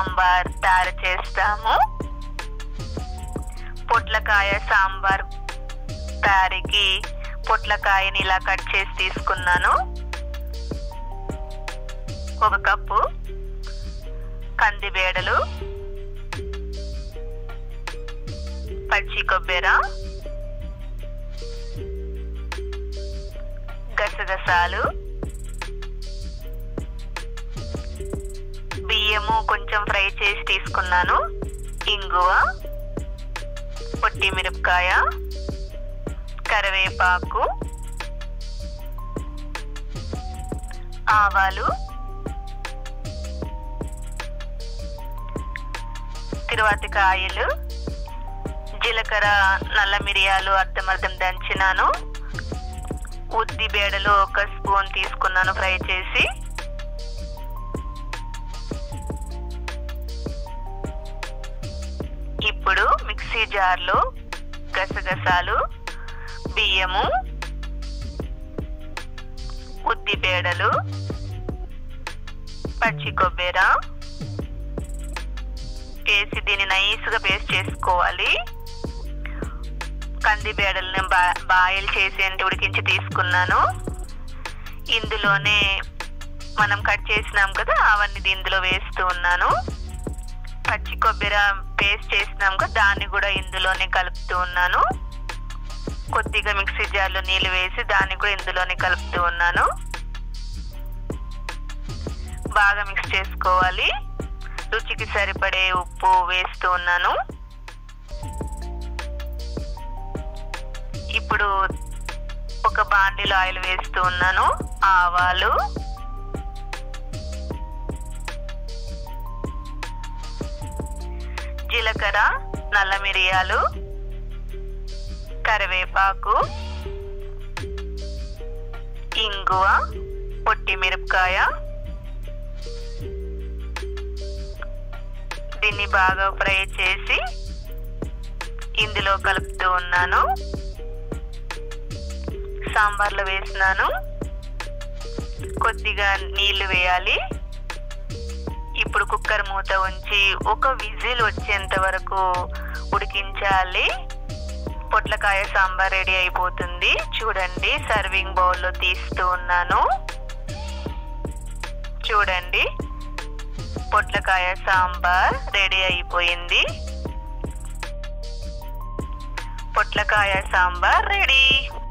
సాంబార్ తయారు చేస్తాము పొట్లకాయ సాంబార్ తయారీకి పొట్లకాయని ఇలా కట్ చేసి తీసుకున్నాను ఒక కప్పు కందిబేడలు పచ్చి కొబ్బెర గసగసాలు బియ్యము కొంచెం ఫ్రై చేసి తీసుకున్నాను ఇంగువ పొట్టి మిరపకాయ కరివేపాకు ఆవాలు తిరువాతి కాయలు జీలకర్ర నల్ల మిరియాలు అర్ధం అర్ధం దంచినాను ఉద్ది బేడలు ఒక స్పూన్ తీసుకున్నాను ఫ్రై చేసి ఇప్పుడు మిక్సీ జార్లో గసగసాలు బియ్యము ఉద్ది బేడలు పచ్చి కొబ్బెర వేసి దీన్ని నైస్గా పేస్ట్ చేసుకోవాలి కంది బేడల్ని బా బాయిల్ చేసి అంటే ఉడికించి తీసుకున్నాను ఇందులోనే మనం కట్ చేసినాం కదా అవన్నీ ఇందులో వేస్తూ ఉన్నాను పచ్చి కొబ్బరి పేస్ట్ చేసినాం కదా దాన్ని కూడా ఇందులోనే కలుపుతూ ఉన్నాను కొద్దిగా మిక్సీ జార్లో నీళ్ళు వేసి దాన్ని కూడా ఇందులోనే కలుపుతూ ఉన్నాను బాగా మిక్స్ చేసుకోవాలి రుచికి సరిపడే ఉప్పు వేస్తూ ఉన్నాను ఇప్పుడు ఒక బాండిలో ఆయిల్ వేస్తూ ఉన్నాను ఆవాలు జీలకర్ర నల్ల మిరియాలు కరివేపాకు ఇంగువ పొట్టి మిరపకాయ దీన్ని బాగా ఫ్రై చేసి ఇందులో కలుపుతూ ఉన్నాను సాంబార్లో వేసినాను కొద్దిగా నీళ్లు వేయాలి ఇప్పుడు కుక్కర్ మూత ఉంచి ఒక విజిల్ వచ్చేంత వరకు ఉడికించాలి పొట్లకాయ సాంబార్ రెడీ అయిపోతుంది చూడండి సర్వింగ్ బౌల్లో తీస్తూ ఉన్నాను చూడండి పొట్లకాయ సాంబార్ రెడీ అయిపోయింది పొట్లకాయ సాంబార్ రెడీ